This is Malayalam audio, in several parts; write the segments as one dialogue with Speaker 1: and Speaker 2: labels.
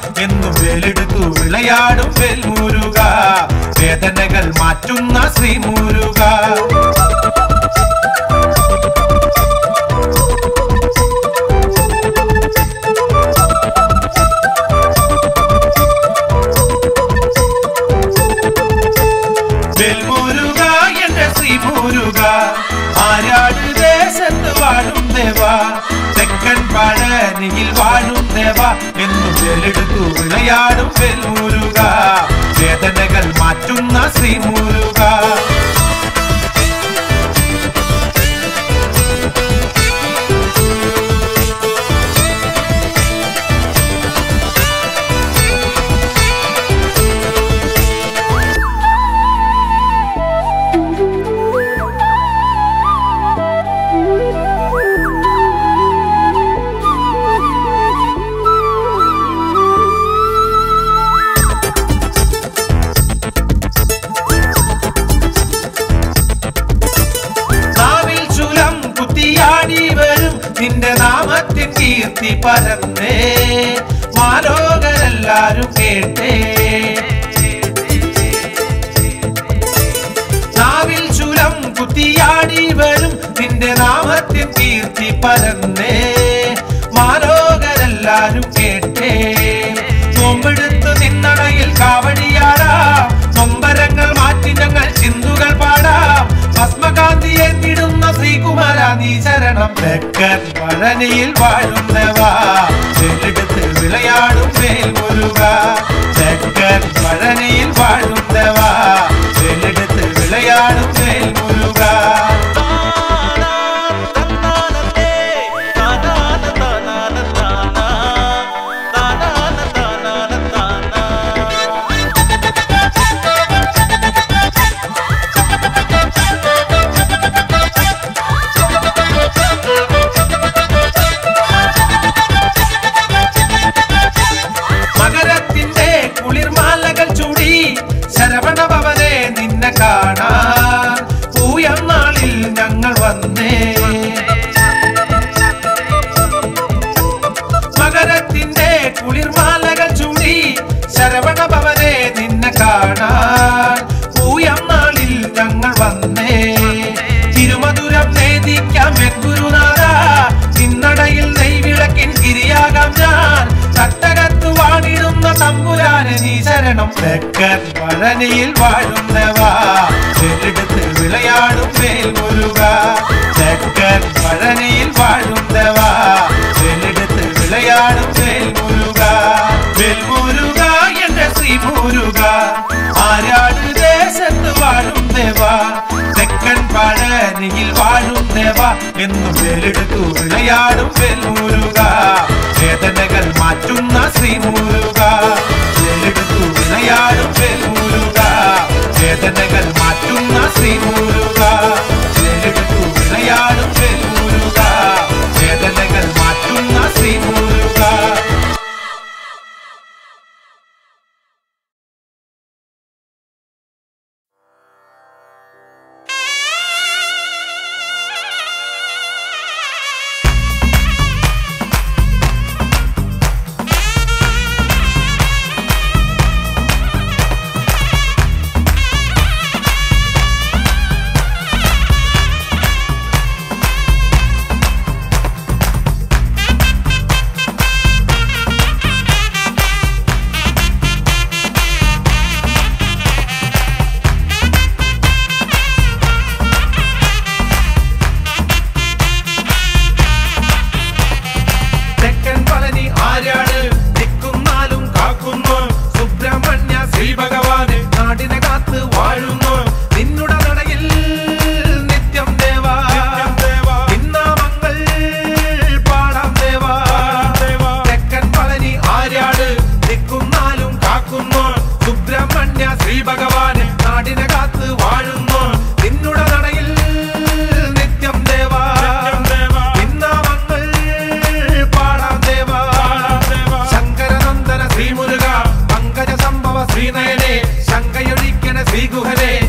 Speaker 1: എന്നും വേലെടുത്തു വിളയാടും വേൽമുരുക വേദനകൾ മാറ്റുന്ന ശ്രീമുരുക വെൽമുരുക എന്റെ ശ്രീമുരുക ആരാട് ദേശത്ത് വാഴും ദേവ തെക്കൻ പഴനിയിൽ വാഴും ദേവ എന്നും വേലെടുത്തു വിളയാടും വെൽമുരുക വേദനകൾ മാറ്റുന്ന ശ്രീമുരുക നാവിൽ ചുരം കുത്തിയാടി വരും നിന്റെ നാമത്തിൻ കീർത്തി പരന്നേ മാലോകരെല്ലാരും കേട്ടേ നാവിൽ ചുരം കുത്തിയാടി വരും നിന്റെ നാമത്തിൻ കീർത്തി പരന്നേ മാലോകരെല്ലാരും കേട്ടേ നോമ്പെടുത്ത് നിന്നടയിൽ കാവടിയാടാം നൊമ്പരങ്ങൾ മാറ്റി ഞങ്ങൾ ചിന്തുകൾ പാടാം ഭസ്മകാന്തി എന്നിടുന്ന ശ്രീകുമാര നീ ശരണം തെക്കൻ പഴനിയിൽ വാഴുന്നവാ തെല്ലെടുത്ത് വിളയാടും മേൽമുരുക തെക്കൻ പഴനിയിൽ വാഴുന്നവാ തെല്ലെടുത്ത് വിളയാടും മേൽമുരുക മകരത്തിന്റെ കുളിർമാലകൾ ചൂടി ശരവണ ഭവനെ നിന്നെ കാണാൻ പൂയന്നാളിൽ ഞങ്ങൾ വന്നേ മകരത്തിന്റെ കുളിർമാലകൾ ചൂടി ശരവണ ഭവനെ നിന്നെ കാണാൻ പൂയന്നാളിൽ ഞങ്ങൾ വന്നേ തിരുമധുരം നേദിക്കാം എൻ ഗുരുനാഥ നിന്നടയിൽ നെയ്വിളക്കിൻ ഗിരിയാകാം ഞാൻ തട്ടകത്ത് വാണിടുന്ന തമ്പുരാന് നീ ശരണം തെക്കൻ പഴനിയിൽ വാഴുന്നവാ തെല്ലെടുത്ത് വിളയാടും മേൽമുരുക തെക്കൻ പഴനിയിൽ വാഴുന്നവാ തെല്ലെടുത്ത് വിളയാടും മേൽമുരുക വെൽമുരുക എന്റെ ശ്രീമുരുക ആരാട് ദേശത്ത് വാഴും ദേവ തെക്കൻ പഴനിയിൽ വാഴും ദേവ എന്നും വേലെടുത്തു വിളയാടും വെൽമുരുക വേദനകൾ മാറ്റുന്ന ശ്രീമുരുക വേലെടുത്തു വിളയാടും വെൽമുരുക വേദനകൾ മാറ്റുന്ന ശ്രീമുരുക വേലെടുത്തു വിളയാടും വെൽമുരുക വേദനകൾ മാറ്റുന്ന ശ്രീമുരുക തെക്കൻ പളനി ആരാണ് നിൽക്കുന്നാലും കാക്കുന്നു സുബ്രഹ്മണ്യ ശ്രീ ഭഗവാന് നാടിനെ കാത്ത് വാഴുന്നു നിന്നുടെ നടയിൽ നിത്യം ദേവാ നിന്നാമങ്ങൾ പാടാം ദേവാ തെക്കൻ പളനി ആരാണ് നിൽക്കുന്നാലും കാക്കുന്നു സുബ്രഹ്മണ്യ ശ്രീ ഭഗവാന് നാടിനെ കാത്ത് വാഴുന്നു നിന്നുടെ നടയിൽ നിത്യം ദേവാ നിന്നാമങ്ങൾ പാടാം ദേവാ ശങ്കരനന്ദന ശ്രീമുരുക പങ്കജ സംഭവ ശ്രീനയനെ ശങ്കയൊഴിക്കണ ശ്രീഗുഹനെ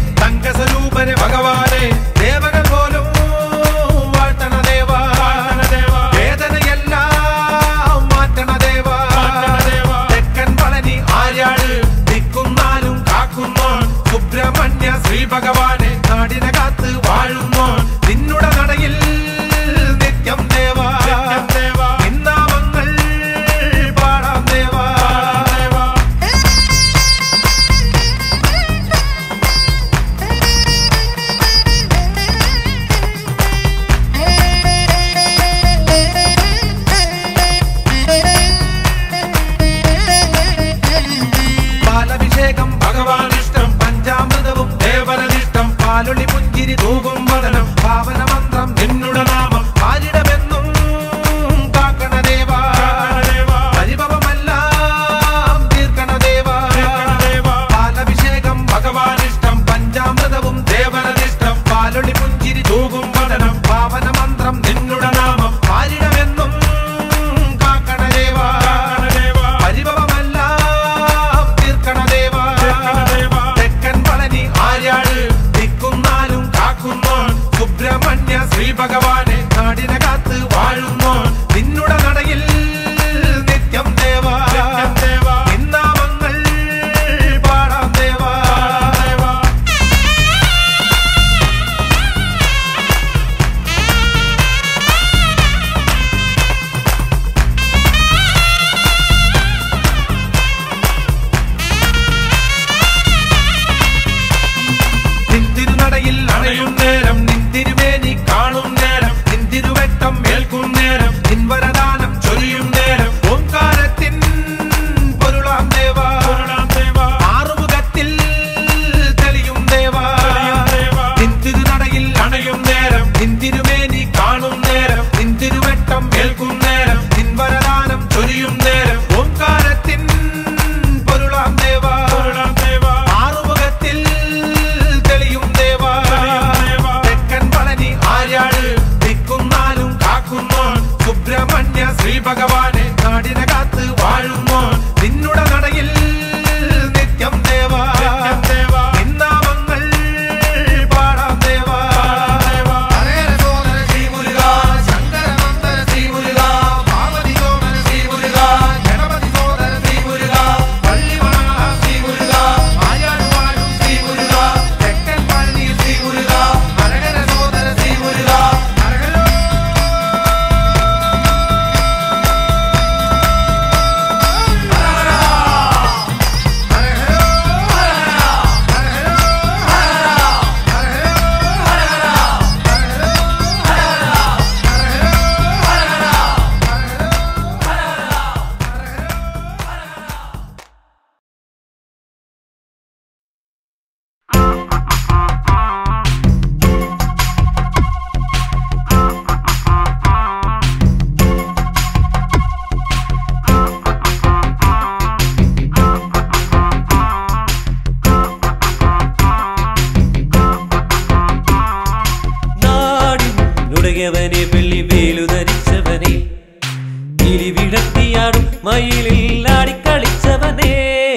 Speaker 1: ഭഗവാനെ നാടിനെ കാത്ത് വാഴുന്നു നിന്നുടെ നടയിൽ നിത്യം ദേവ നിന്നാമങ്ങൾ പാടാം ദേവ ഹരഹര സോദര ശ്രീ മുരുക ശങ്കര നന്ദന ശ്രീ മുരുക പാർവതി സോദര ശ്രീ മുരുക ഗണപതി സോദര ശ്രീ മുരുക പള്ളിമണ ശ്രീ മുരുക ആയാടുവാഴും ശ്രീ മുരുക തെക്കൻ പഴനി ശ്രീ മുരുക ഹരഹര സോദര ശ്രീ മുരുക ഹരഹരോ
Speaker 2: നാടിനുടയവനെ വെള്ളി വേലു ധരിച്ചവനെ ഇരിവിടത്തിയാടും മയിലിൽ ആടിക്കളിച്ചവനെ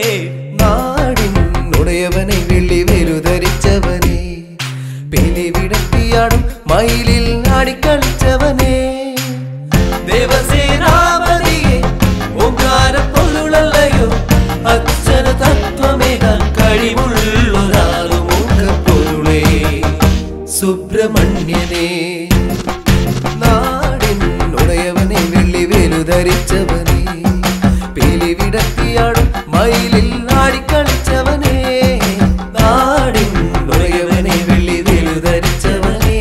Speaker 3: നാടിനുടയവനെ വെള്ളി വെലുധരിച്ചവനെ പെലി വിടത്തിയാടും മയിലിൽ ആടിക്കളിച്ചവനെ ദേവസേനാപതിയെ ഓങ്കാര പൊരുളല്ലയോ അച്ഛന തത്വമേകാൻ കഴിവുള്ളൊരാളുമൂക്ക പൊരുളേ സുബ്രഹ്മണ്യനെ നാടിനുടയവനെ വെള്ളി വെലുധരിച്ചവനെ പേലി വിടത്തിയാടും മയിലിൽ ആടിക്കളിച്ചവനെ നാടിനുടയവനെ വെള്ളി വെലുധരിച്ചവനെ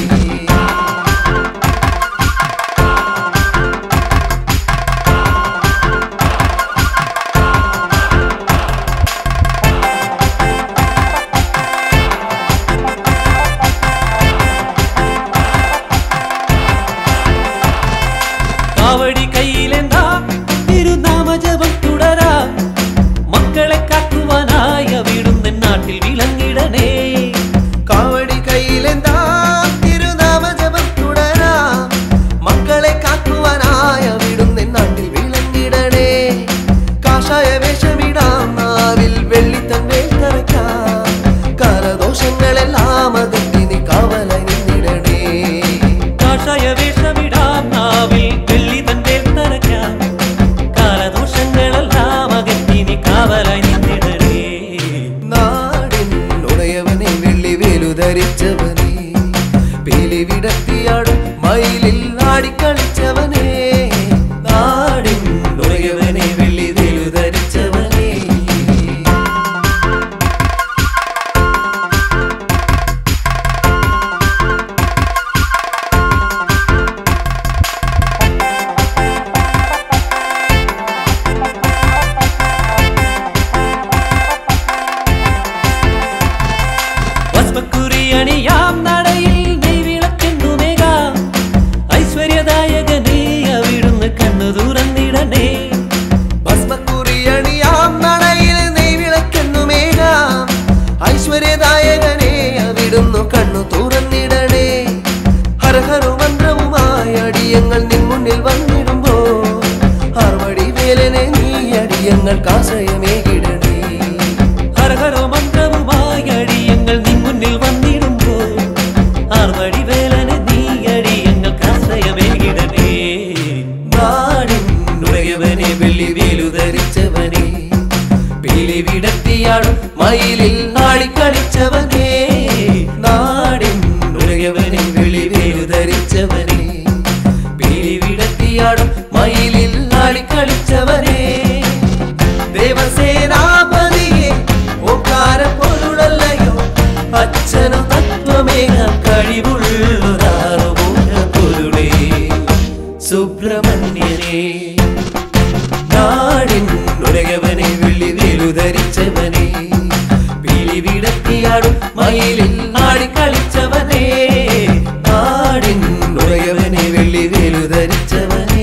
Speaker 2: കാവടി കയ്യിലെന്താ തിരുനാമജപം തുടരാ മക്കളെ കാക്കുവാനായ വീടുന്ന നാട്ടിൽ വിളങ്ങിടണേ
Speaker 3: കാവടി കയ്യിലെന്താ തിരുനാമജപം തുടരാം മക്കളെ കാക്കുവാനായ വിടുന്ന നാട്ടിൽ വിളങ്ങിടണേ കാഷായ വേഷമിടാം നാവിൽ വെള്ളിത്തന്നെ തറയ്ക്കാം കാലദോഷങ്ങളെല്ലാം അകറ്റി നീ കാവലായി നിന്നിടണേ
Speaker 2: കാഷായ വേഷമിടാം നാവിൽ വെള്ളി തന്റെ തറയ്ക്കാം കാലദോഷങ്ങളെല്ലാം അകറ്റി നീ കാവലായി നിന്നിടണേ
Speaker 3: നാടിനുടയവനെ വെള്ളി വേലുധരിച്ചവനെ പേലി വിടത്തിയാടും മയിലിൽ ആടിക്കളിച്ചവനെ നാടിനുടയവനെ വെള്ളി വേലുധരിച്ചവനെ
Speaker 2: ഭസ്മക്കുറി അണിയാം നടയിൽ നെയ്വിളക്കെന്നുമേകാം ഐശ്വര്യദായകനേ അവിടുന്ന് കണ്ണു തുറന്നിടണേ
Speaker 3: ഭസ്മക്കുറിയണിയാം നടയിൽ നെയ്വിളക്കെന്നുമേകാം ഐശ്വര്യദായകനെ അവിടുന്നു കണ്ണു തുറന്നിടണേ ഹരഹരു മന്ത്രവുമായി അടിയങ്ങൾ നിൻ മുന്നിൽ വന്നിടുമ്പോ ആർവടി വേലനെ നീ അടിയങ്ങൾക്ക് ആശ്രയമേകിടണേ
Speaker 2: ഹരഹരോ മന്ത്രവുമായി അടിയങ്ങൾ നിൻ മുന്നിൽ വന്നിടുമ്പോൾ ആർവടി വേലന് നീ അടിയങ്ങൾക്ക് ആശ്രയമേകിടണേ
Speaker 3: നാടിനുടയവനെ വെള്ളി വേലുധരിച്ചവനെ പേലി വിടത്തിയാടും മയിലിൽ ആടിക്കളിച്ചവനെ നാടിനുടയവനെ വെള്ളി വേലുധരിച്ചവനെ പേലി വിടത്തിയാടും മയിലിൽ ആടിക്കളിച്ചവനെ ദേവസേനാപതിയെ ഓക്കാര പൊരുളല്ലയോ അച്ഛനു തത്വമേക കഴിവുള്ളൊരാറുമൂല പൊരുളേ സുബ്രഹ്മണ്യനെ നാടിനുടയവനെ വെള്ളി വേലുധരിച്ചവനെ പിലിവിടത്തിയാടും മയിലിൽ ആടിക്കളിച്ചവനെ നാടിനുടയവനെ വെള്ളി വേലുധരിച്ചവനെ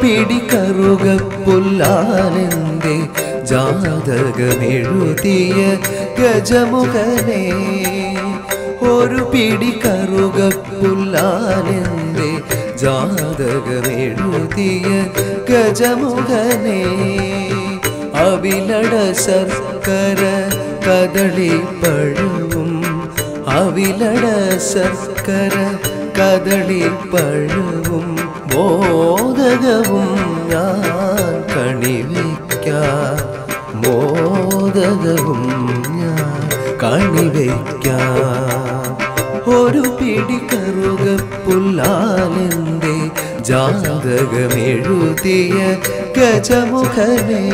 Speaker 3: പിടി കറുക പുല്ലാലെന്റെ ജാതകമെഴുതിയ ഗജമുഖനെ ഒരു പിടി കറുക പുല്ലാലെന്റെ ജാതകമെഴുതിയ ഗജമുഖനെ അവിലട ശർക്കര കദളി പഴവും അവിലട ശർക്കര കദളി പഴവും മോദകവും ഞാൻ കണിവയ്ക്കാം മോദകവും ഞാൻ കണിവയ്ക്കാം ഒരു പിടി കറുക പുല്ലാലെന്റെ ജാതകമെഴുതിയ ഗജമുഖനേ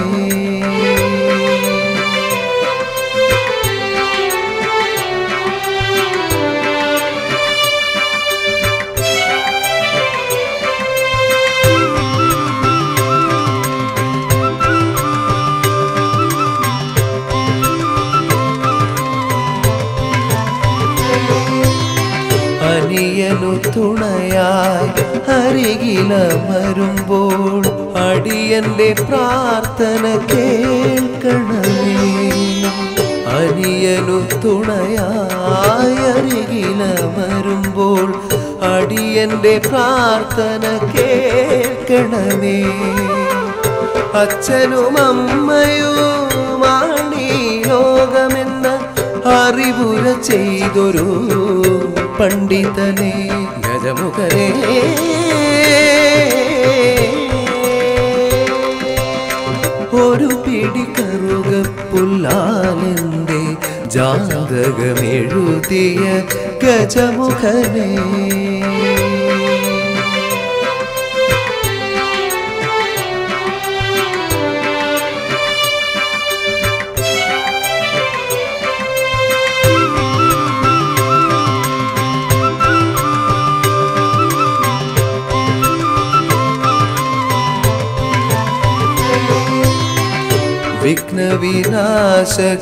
Speaker 3: അനിയനു തുണയായി അരികിലമരുമ്പോൾ അടിയന്റെ പ്രാർത്ഥന കേൾക്കണമേ അനിയനു തുണയായി അരികിലമരുമ്പോൾ അടിയന്റെ പ്രാർത്ഥന കേൾക്കണമേ അച്ഛനും അമ്മയുമാണ് ഈ ലോകമെന്ന അറിവുര ചെയ്തൊരു പണ്ഡിതനെ ഗജമുഖനെ ഒരു പിടി കറുക പുല്ലാലെന്റെ ജാതകമെഴുതിയ ഗജമുഖനെ വിഘ്നവിനാശക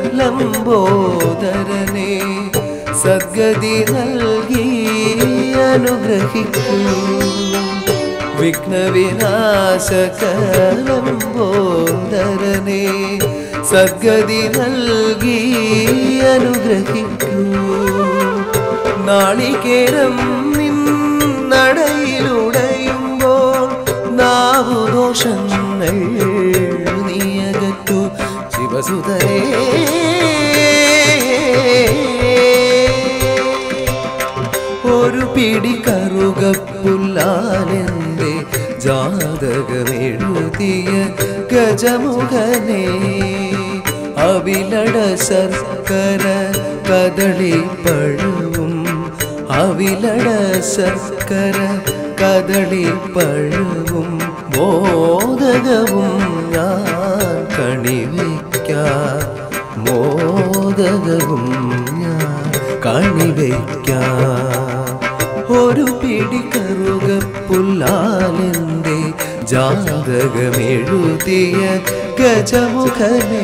Speaker 3: ലംബോദരനെ സദ്ഗതി നൽകി അനുഗ്രഹിക്കൂ വിഘ്നവിനാശക ലംബോദരനെ സദ്ഗതി നൽകി അനുഗ്രഹിക്കൂ നാളികേരം നിന്നടയിലുടയുമ്പോൾ നാവുദോഷങ്ങൾ നീയകറ്റു ശിവസുതരേ ഒരു പിടി കറുക പുല്ലാലെന്റെ ജാതകമെഴുതിയ ഗജമുഖനെ അവിലട ശർക്കര കദളി പഴവും അവിലട ശർക്കര കദളി പഴവും മോദകവും ഞാൻ കണിവയ്ക്കാം മോദകവും ഞാൻ കണിവയ്ക്കാം ഒരു പിടി കറുക പുല്ലാലെന്റെ ജാതകമെഴുതിയ ഗജമുഖനേ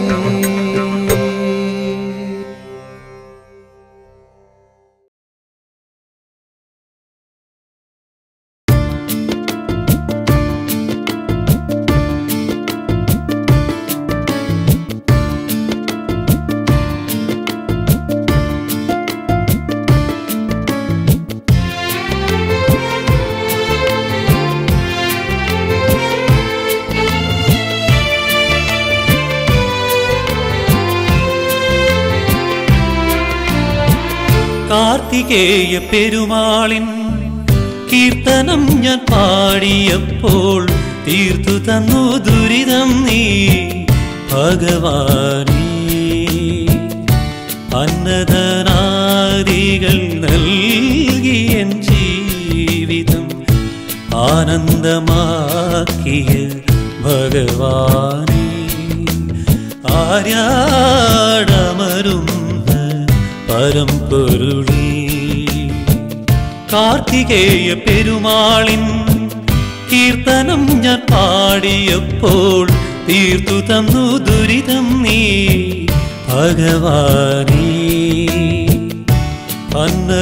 Speaker 2: കാർത്തികേയ പെരുമാളിൻ കീർത്തനം ഞാൻ പാടിയപ്പോൾ തീർത്തു തന്നു ദുരിതം നീ ഭഗവാനേ അന്നദനാദികൾ നൽകിയൻ ജീവിതം ആനന്ദമാക്കിയ ഭഗവാനേ ആര്യാടമരുന്ന പരമ്പൊരുളി കാർത്തികേയ പെരുമാളിൻ കീർത്തനം ഞാൻ പാടിയപ്പോൾ തീർത്തു തന്നു ദുരിതം നീ ഭഗവാനേ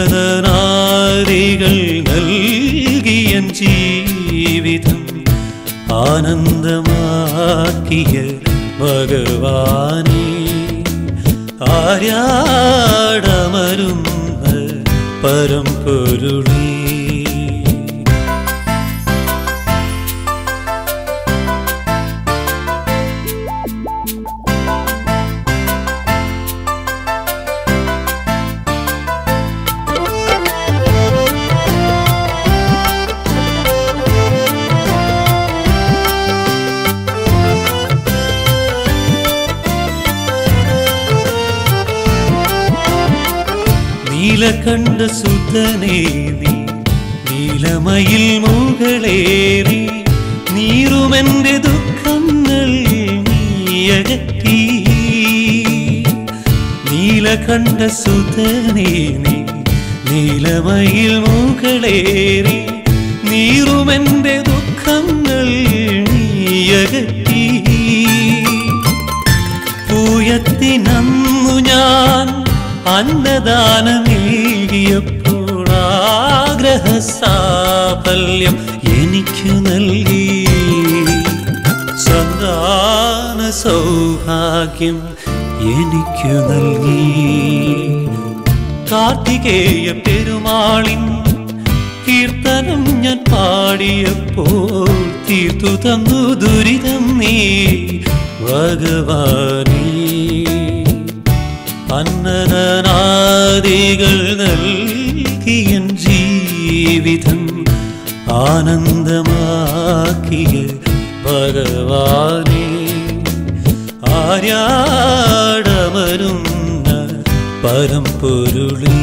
Speaker 2: അന്നദനാദികൾ നൽകിയൻ ജീവിതം ആനന്ദമാക്കിയ ഭഗവാനെ ആര്യാടമരുന്ന പരമ്പൊരുളേ നീലകണ്ഠ സുതനേ നീ നീലമയിൽ മുകളേറി നീറുമെന്റെ ദുഃഖങ്ങൾ നീയകറ്റി നീലകണ്ഠ സുതനേ നീ നീലമയിൽ മുകളേറി നീറുമെന്റെ ദുഃഖങ്ങൾ നീയകറ്റി പൂയത്തിനന്നു ഞാൻ അന്നദാനമേകിയപ്പോൾ ആഗ്രഹ സാഫല്യം എനിക്കു നൽകി സന്താന സൗഭാഗ്യം എനിക്കു നൽകി കാർത്തികേയ പെരുമാളിൻ കീർത്തനം ഞാൻ പാടിയപ്പോൾ തീർത്തു തന്നു ദുരിതം നീ ഭഗവാനേ അന്നദനാദികൾ നൽകിയൻ ജീവിതം ആനന്ദമാക്കിയ ഭഗവാനെ ആര്യാടമരുന്ന പരമ്പൊരുളേ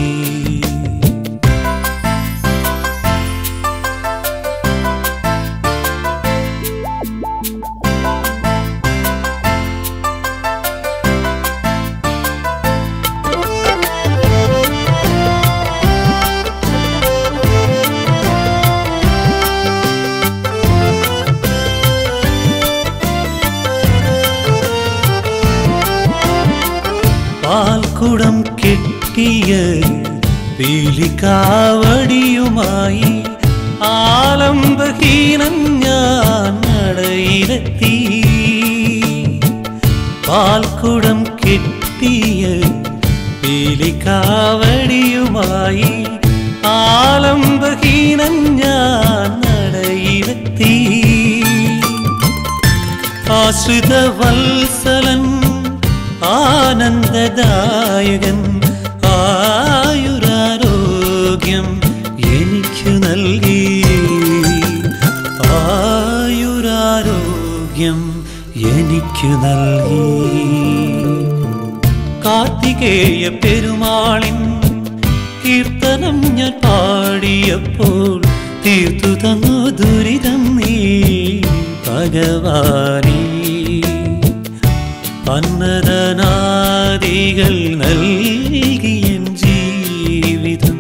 Speaker 2: പാൽക്കുടം കെട്ടിയ പീലിക്കാവടിയുമായി ആലംബഹീനം ഞാൻ നടയിലെത്തി പാൽക്കുടം കെട്ടിയ പീലിക്കാവടിയുമായി ആലംബഹീനം ഞാൻ നടയിലെത്തി ആശ്രിത വത്സലൻ ആനന്ദദായകൻ ആയുരാരോഗ്യം എനിക്കു നൽകി ആയുരാരോഗ്യം എനിക്കു നൽകി കാർത്തികേയ പെരുമാളിൻ കീർത്തനം ഞാൻ പാടിയപ്പോൾ തീർത്തു തന്നു ദുരിതം നീ ഭഗവാനീ അന്നദനാദികൾ നൽകിയൻ ജീവിതം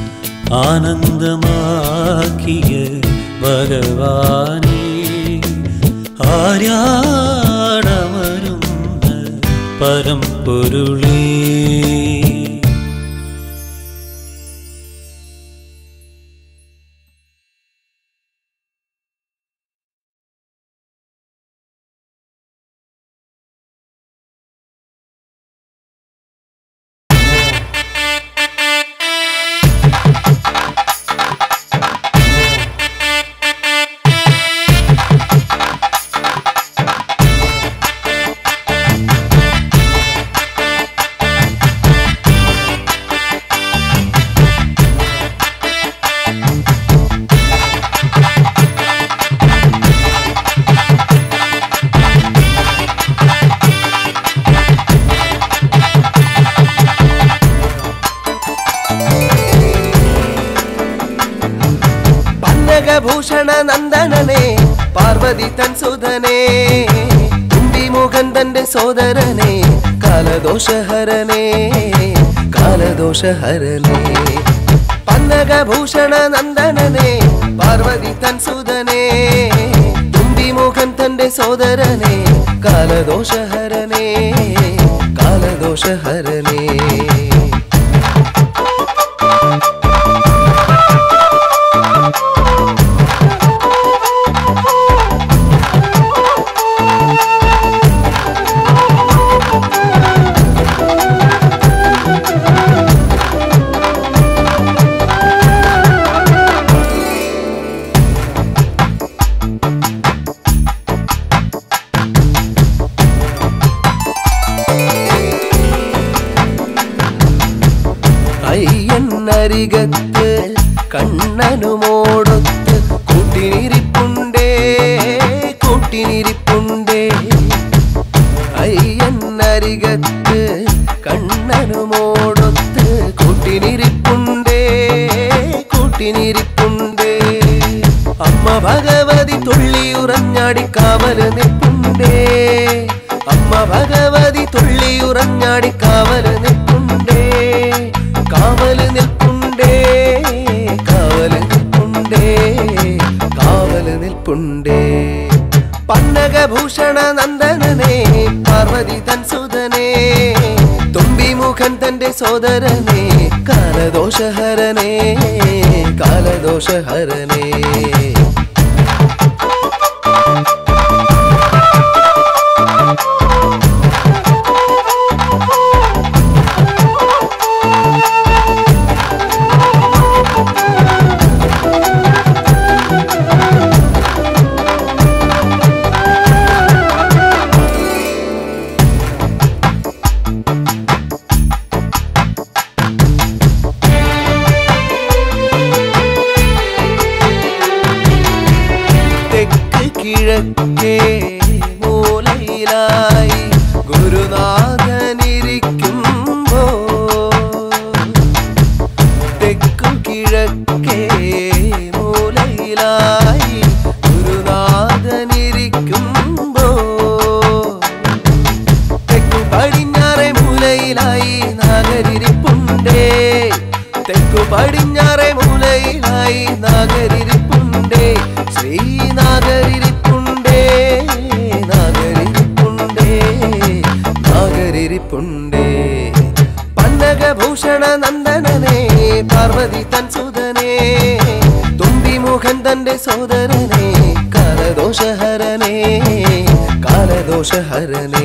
Speaker 2: ആനന്ദമാക്കിയ ഭഗവാനേ ആര്യാടമരുന്ന പരമ്പൊരുളേ
Speaker 3: പന്നകഭൂഷണ നന്ദനനെ പാർവതി തൻ സുധനെ തുമ്പിമുഖൻ തന്റെ സോദരനെ കാലദോഷഹരനെ കാലദോഷഹരനെ പന്നകഭൂഷണ നന്ദനനെ പാർവതി തൻ സുധനെ തുമ്പിമുഖൻ തന്റെ സോദരനെ കാലദോഷഹരനെ കാലദോഷഹരനെ അയ്യന്നരികത്ത് കണ്ണനുമോടൊത്ത് കൂട്ടിനിരിപ്പുണ്ടേ കൂട്ടിനിരിപ്പുണ്ടേ അയ്യന്നരികത്ത് കണ്ണനുമോടൊത്ത് കൂട്ടിനിരിപ്പുണ്ടേ കൂട്ടിനിരിപ്പുണ്ടേ അമ്മ ഭഗവതി തുള്ളി ഉറഞ്ഞാടി കാവല് നിൽപ്പുണ്ടേ അമ്മ ഭഗവതി തുള്ളി ഉറഞ്ഞാടി കാവല് നിൽപ്പുണ്ടേ കാവല് നിൽപ്പുണ്ടേ കാവല് നിൽപ്പുണ്ടേ കാവല് നിൽപ്പുണ്ടേ പന്നകഭൂഷണ നന്ദനനെ പാർവതി തൻ സുതനെ തുമ്പിമുഖൻ തന്റെ സോദരനെ കാലദോഷഹരനെ കാലദോഷഹരനെ തെക്ക് കിഴക്കേ മൂലയിലായി ഗുരുനാഥനിരിക്കുമ്പോ തെക്കു കിഴക്കേ മൂലയിലായി ഗുരുനാഥനിരിക്കുമ്പോ തെക്കു പടിഞ്ഞാറെ മൂലയിലായി നാഗരിരിപ്പുണ്ടേ തെക്കു പടിഞ്ഞാറെ മൂലയിലായി നാഗരിരിപ്പുണ്ടേ ശ്രീനാഗരിരിപ്പുണ്ടേ നാഗരിരിപ്പുണ്ടേ നാഗരിരിപ്പുണ്ടേ പന്നകഭൂഷണ നന്ദനനെ പാർവതി തൻ സുതനെ തുമ്പിമുഖൻ തന്റെ സോദരനെ കാലദോഷഹരനെ കാലദോഷഹരനെ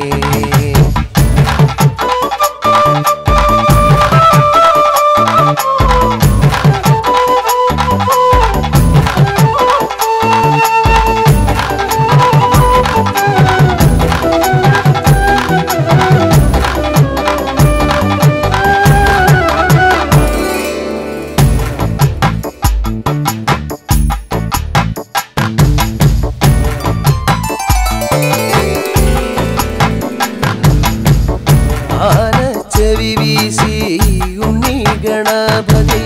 Speaker 3: ആന ചെവി വീശി ഉണ്ണി ഗണപതി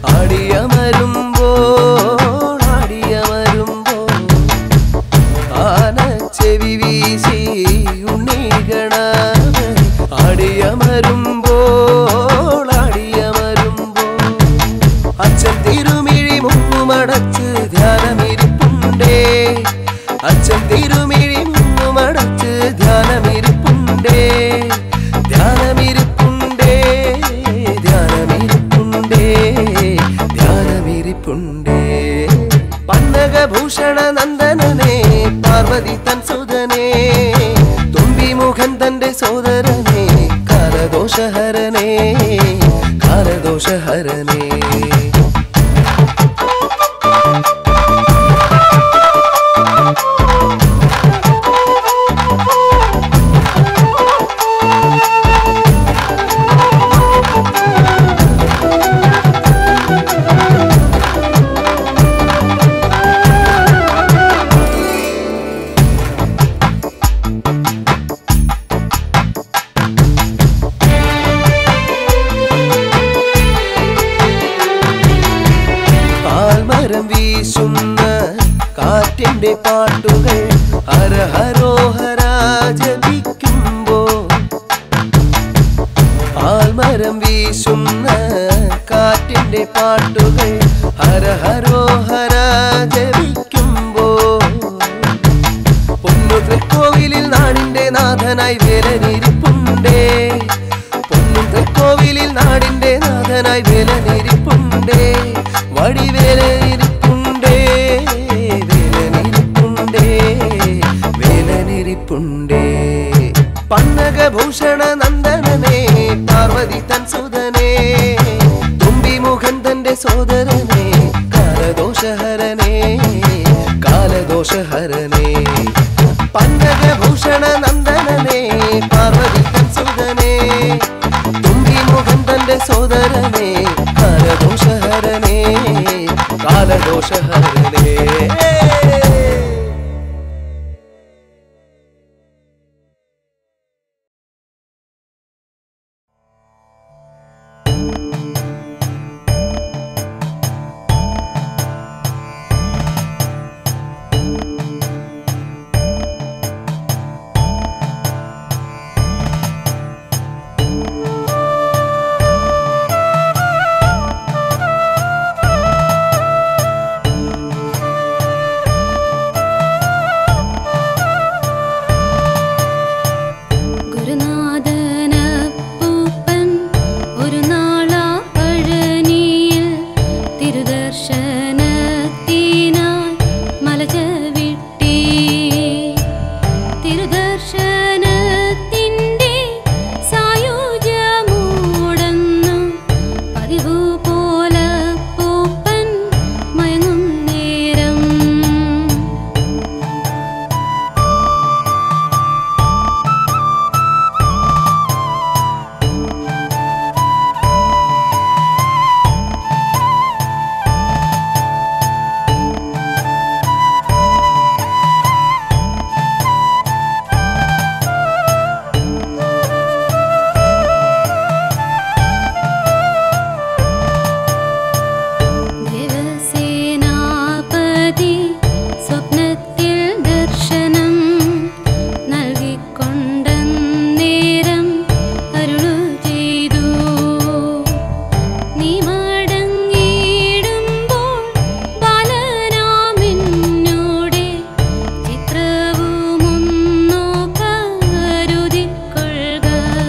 Speaker 3: ആടിയമരുമ്പോൾ ആടിയമരുമ്പോൾ ആന ചെവി വീശി ഉണ്ണി ഗണപതി ആടിയമരുമ്പോൾ ആടിയമരുമ്പോൾ അച്ഛൻ തിരുമിഴി മുങ്ങുമടച്ച് ധ്യാനമിരിപ്പുണ്ടേ അച്ഛൻ തിരുമിഴി മുങ്ങുമടച്ച് ധ്യാനമിരിപ്പുണ്ടേ ധ്യാനമിരിപ്പുണ്ടേ ധ്യാനമിരിപ്പുണ്ടേ ധ്യാനമിരിപ്പുണ്ടേ പന്നകഭൂഷണ നന്ദനനെ പാർവതി തൻ സുതനെ തുമ്പിമുഖൻ തന്റെ സോദരനെ കാലദോഷഹരനെ കാലദോഷഹരനെ ആൽമരം വീശുന്ന കാറ്റിന്റെ പാട്ടുകൾ ഹരഹരോഹര ജപിക്കുമ്പോ ആൽമരം വീശുന്ന കാറ്റിന്റെ പാട്ടുകൾ ഹരഹരോഹര ജപിക്കുമ്പോ പൊന്നു തൃക്കോവിലിൽ നാടിന്റെ നാഥനായി വേലനിരിപ്പുണ്ടേ പൊന്നും തൃക്കോവിലിൽ നാടിന്റെ നാഥനായി വേലനിരിപ്പുണ്ടേ വടിവേലനിരിപ്പുണ്ടേ വേലനിരിപ്പുണ്ടേ വേലനിരിപ്പുണ്ടേ പന്നകഭൂഷണ നന്ദനനെ പാർവതി തൻ സുതനെ തുമ്പിമുഖൻ തന്റെ സോദരനെ കാലദോഷഹരനെ കാലദോഷഹരനെ പന്നകഭൂഷണ നന്ദനനെ പാർവതി തൻ സുതനെ തുമ്പിമുഖൻ തന്റെ സോദരനെ കാലദോഷ കാലദോഷഹരനേ കാലദോഷഹരനേ
Speaker 4: ഗുരുനാഥനപ്പൂപ്പൻ ഒരു നാളാ പഴനിയിൽ തിരുദർശനത്തിനായി മലചവിട്ടി തിരുദർശനത്തിൻ്റെ സായുജ്യമൂടന്നു പതിവു പോലെ പൂപ്പൻ മയങ്ങും നേരം ദേവസേനാപതി സ്വപ്നത്തിൽ ദർശനം നൽകിക്കൊണ്ടന്നേരം അരുളു ചെയ്തു നീ മടങ്ങിയിടുമ്പോൾ ബാലനാമിന്നോടെ ചിത്രവുമൊന്നു കരുതിക്കൊള്ളുക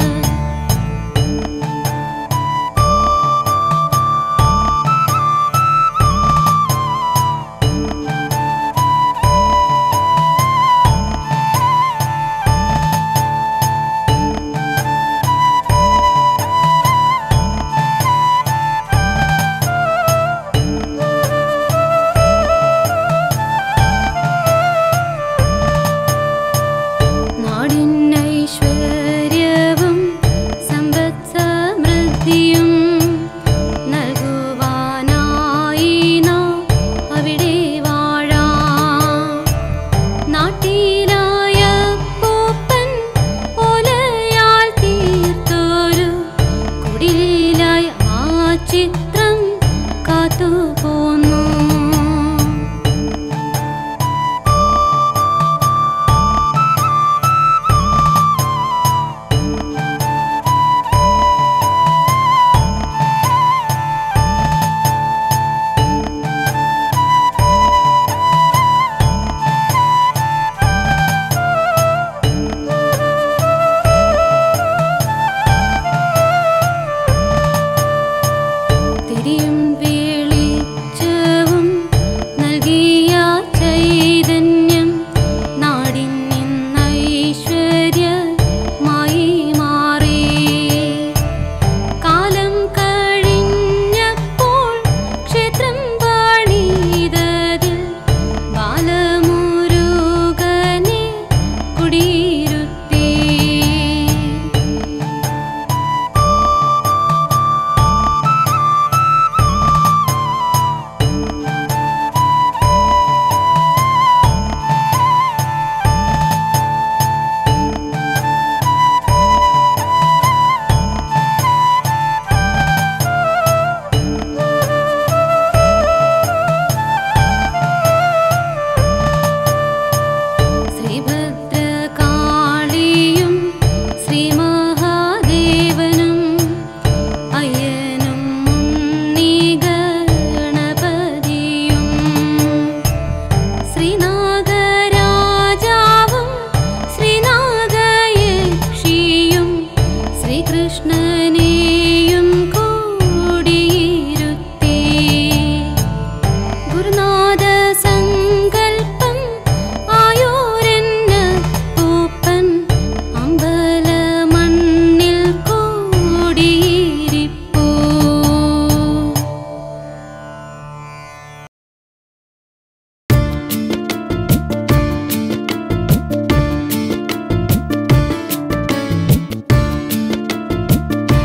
Speaker 4: നാടിനൈശ്വര്യവും സമ്പദ് സമൃദ്ധിയും നൽകുവാനായി നാം അവിടെ വാഴാം നാട്ടിലായ പൂപ്പൻ ഓലയാൽ തീർത്തൊരു കുടിലായി ആ ചിത്രം കാത്തുപോന്നു തിരിയും വേളിച്ചവും നൽകിയ ചൈതന്യം നാടിൻ നിന്നൈശ്വര്യമായി മാറി കാലം കഴിഞ്ഞപ്പോൾ ക്ഷേത്രം പണിതതിൽ ബാലമുരുകനെ കുടിയിരുത്തി ശ്രീഭദ്രകാളിയും ശ്രീമഹാദേവനും അയ്യനും മുന്നീ ഗണപതിയും ശ്രീനാഗരാജാവും ശ്രീനാഗയക്ഷിയും ശ്രീകൃഷ്ണനെയും കൂടിയിരുത്തി ഗുരുനാഥ സങ്കൽപ്പം ആയോരെന്ന പൂപ്പൻ അമ്പല മണ്ണിൽ കൂടിയിരിപ്പൂ
Speaker 5: ും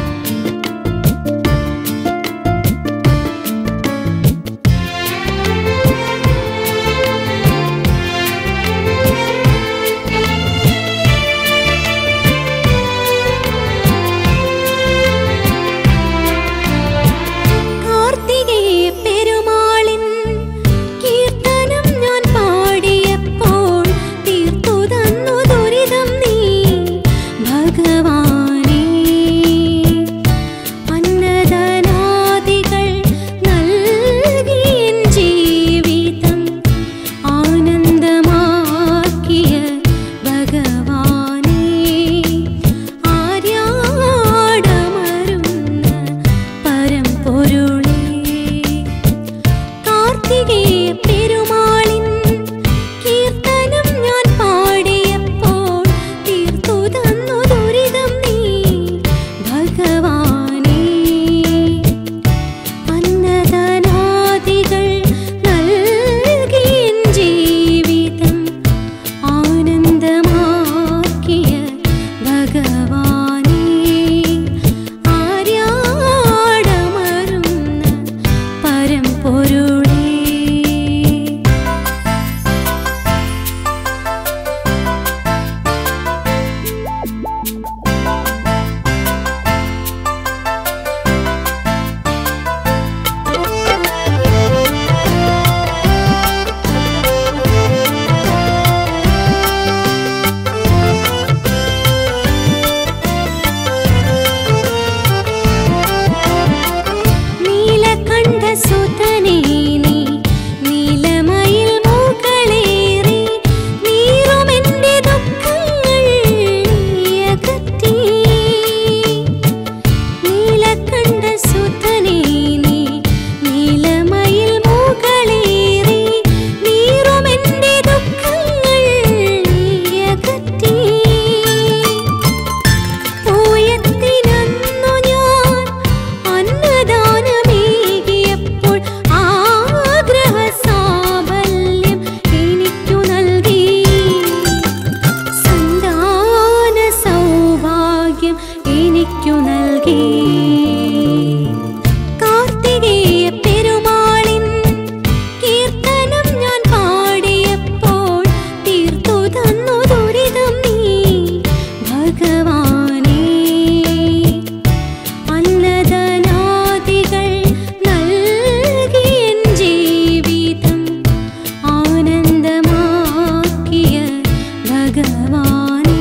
Speaker 4: എനിക്കു നൽകി കാർത്തികേയ പെരുമാളിൻ കീർത്തനം ഞാൻ പാടിയപ്പോൾ തീർത്തു തന്നു ദുരിതം നീ ഭഗവാനേ അന്നദനാദികൾ നൽകിയൻ ജീവിതം ആനന്ദമാക്കിയ ഭഗവാനേ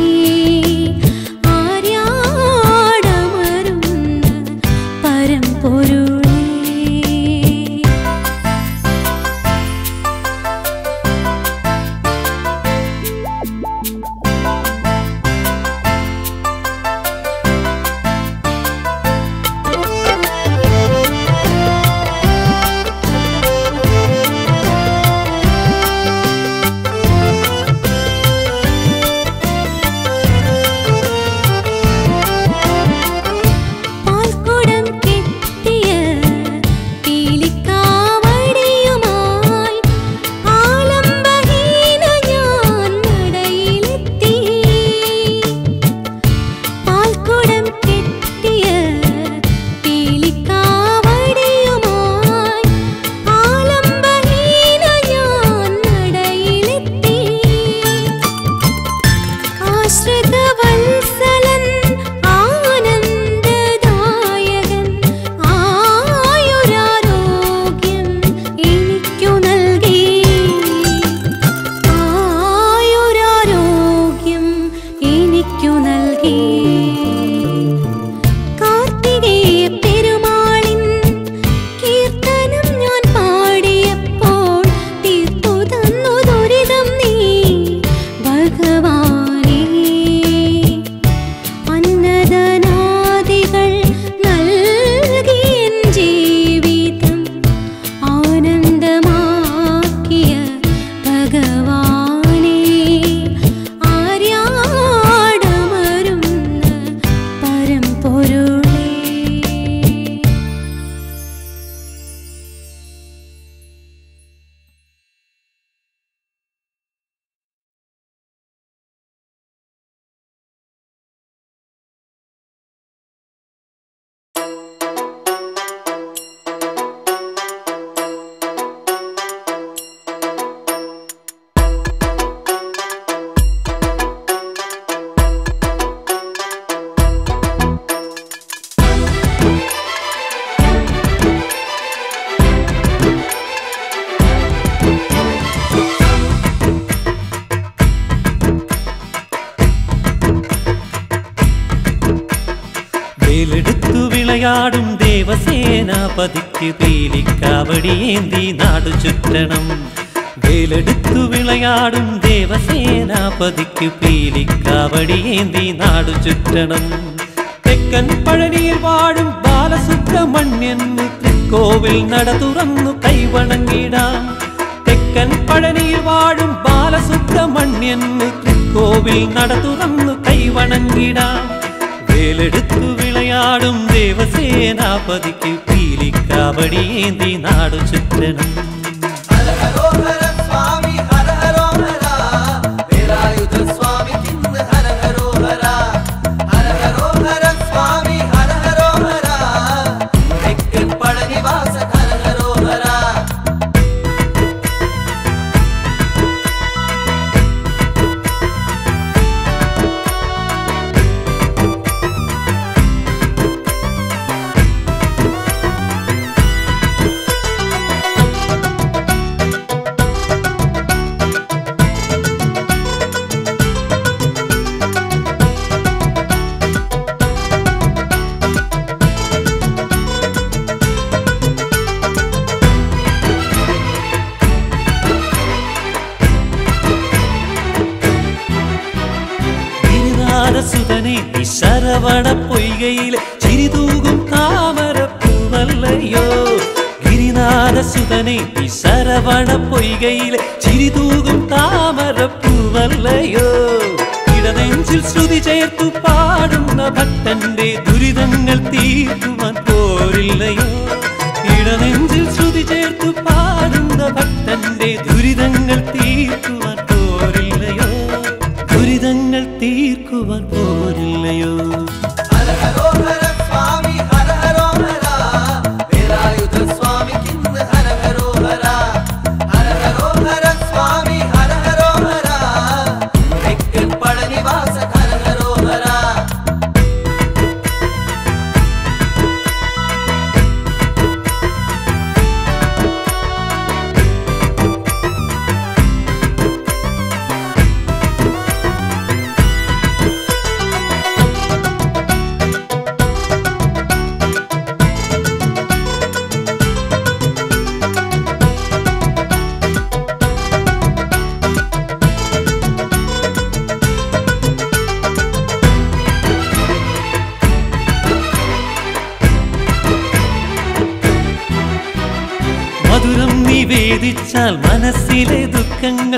Speaker 4: ആര്യാടമരുന്ന പരമ്പൊരുളേ പാൽക്കുടം കെട്ടിയ പീലിക്കാവടിയുമായി ആലംബഹീന ഞാൻ നടയിലെത്തി പാൽക്കുടം കെട്ടിയ പീലിക്കാവടിയുമായി ആലംബഹീന ഞാൻ നടയിലെത്തി ആശ്രിതവത്സലൻ ആനന്ദദായകൻ ആയുരാരോഗ്യം എനിക്കു നൽകി ആയുരാരോഗ്യം എനിക്കു നൽകി കാർത്തികേയ പെരുമാളിൻ കീർത്തനം ഞാൻ പാടിയപ്പോൾ തീർത്തു തന്നു ദുരിതം നീ ഭഗവാനേ അന്നദനാദികൾ നൽകിയൻ ജീവിതം ആനന്ദമാക്കിയ ഭഗവാനേ ആര്യാടമരുന്ന പരമ്പൊരുളേ
Speaker 2: വേലെടുത്തു വിളയാടും ദേവസേനാപതിക്ക് പീലിക്കാവടിയേന്തി നാടു ചുറ്റണം വേലെടുത്തു വിളയാടും ദേവസേനാപതിക്ക് പീലിക്കാവടിയേന്തി നാടു ചുറ്റണം തെക്കൻ പഴനിയിൽ വാഴും ബാലസുബ്രഹ്മണ്യന് തൃക്കോവിൽ നട തുറന്നു കൈവണങ്ങിടാം തെക്കൻ പഴനിയിൽ വാഴും ബാലസുബ്രഹ്മണ്യന് തൃക്കോവിൽ നട തുറന്നു കൈവണങ്ങിടാം വേലെടുത്തു വിളയാടും ദേവസേനാപതിക്ക് പീലിക്കാവടിയേന്തി നാടു ചുറ്റണം
Speaker 3: ഹര ഹരോഹര സ്വാമി ഹര ഹരോഹര വേലായുധ സ്വാമിക്കിന്ന് ഹര ഹരോഹര ഹര ഹരോഹര സ്വാമി ഹര ഹരോഹര തെക്കൻ പഴനിവാസ ഹര ഹരോഹര
Speaker 2: ഗിരിനാരസുതനെ നിശരവണ പൊയ്കയിലെ ചിരിതൂകും താമരപ്പൂവല്ലയോ ഗിരിനാരസുതനെ നിശരവണ പൊയ്കയിലെ ചിരിതൂകും താമരപ്പൂവല്ലയോ ഇടനെഞ്ചിൽ ശ്രുതി ചേർത്തു പാടുന്ന ഭക്തന്റെ ദുരിതങ്ങൾ തീർക്കുവാൻ പോരില്ലയോ ഇടനെഞ്ചിൽ ശ്രുതി ചേർത്തു പാടുന്ന ഭക്തന്റെ ദുരിതങ്ങൾ തീർക്കുവാൻ പോരില്ലയോ ദുരിതങ്ങൾ തീർക്കുവാൻ പോരില്ലയോ
Speaker 3: ഹര ഹരോ
Speaker 2: നിവേദിച്ചാൽ മനസ്സിലെ ദുഃഖങ്ങൾ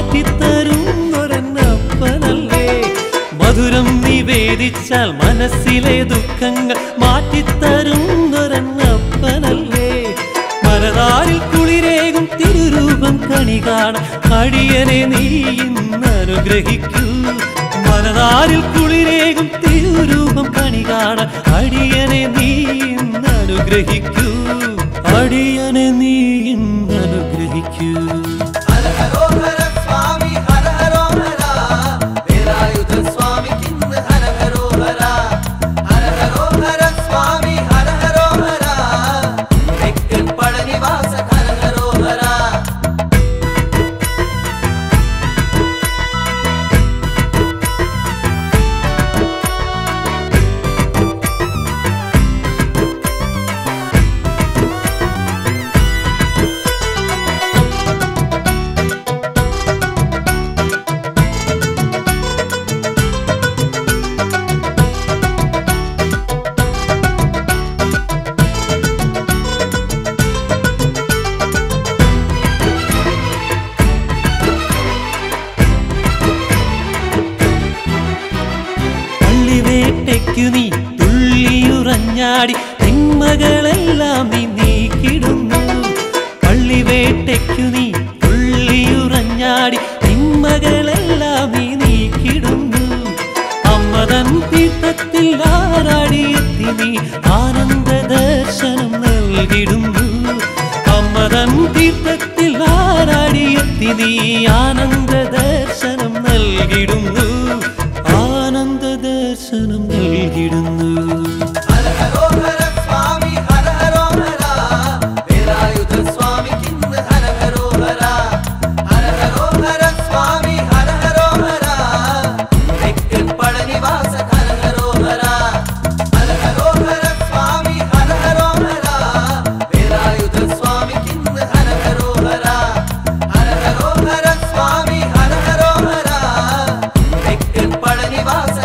Speaker 2: മാറ്റിത്തരുന്നൊരപ്പനല്ലേ മധുരം നിവേദിച്ചാൽ മനസ്സിലെ ദുഃഖങ്ങൾ മാറ്റിത്തരുന്നൊരപ്പനല്ലേ മനതാരിൽ കുളിരേകും തിരുരൂപം കണി കാണാൻ അടിയനെ നീ ഇന്ന് അനുഗ്രഹിക്കൂ മനതാരിൽ കുളിരേകും തിരുരൂപം കണി കാണാൻ അടിയനെ നീ ഇന്ന് അനുഗ്രഹിക്കൂ അടിയനെ നീ ഇന്ന് അനുഗ്രഹിക്കൂ
Speaker 3: ഹര ഹരോഹര സ്വാമി ഹര ഹരോഹര വേലായുധ സ്വാമിക്കിന്ന് ഹര ഹരോഹര ഹര ഹരോഹര സ്വാമി ഹര ഹരോഹര തെക്കൻ പഴനിവാസ ഹര ഹരോഹര
Speaker 2: പള്ളിവേട്ടയ്ക്കു നീ തുള്ളിയുറഞ്ഞാടി തിന്മകളെല്ലാം നീ നീക്കിടുന്നു പള്ളിവേട്ടയ്ക്കു നീ തുള്ളിയുറഞ്ഞാടി തിന്മകളെല്ലാം നീ നീക്കിടുന്നു അമ്മതൻ തീർത്ഥത്തിൽ ആറാടിയെത്തി നീ ആനന്ദ ദർശനം നൽകിടുന്നു അമ്മതൻ തീർത്ഥത്തിൽ ആറാടിയെത്തി നീ ആനന്ദ ദർശനം നൽകിടുന്നു ആനന്ദ ദർശനം നൽകിടുന്നു
Speaker 3: ഹര ഹരോഹര സ്വാമി ഹര ഹരോഹര വേലായുധ സ്വാമിക്കിന്ന് ഹര ഹരോഹര ഹര ഹരോഹര സ്വാമി ഹര ഹരോഹര തെക്കൻ പഴനിവാസ ഹര ഹരോഹര ഹര ഹരോഹര സ്വാമി ഹര ഹരോഹര വേലായുധ സ്വാമിക്കിന്ന് ഹര ഹരോഹര ഹര ഹരോഹര സ്വാമി ഹര ഹരോഹര തെക്കൻ പഴനിവാസ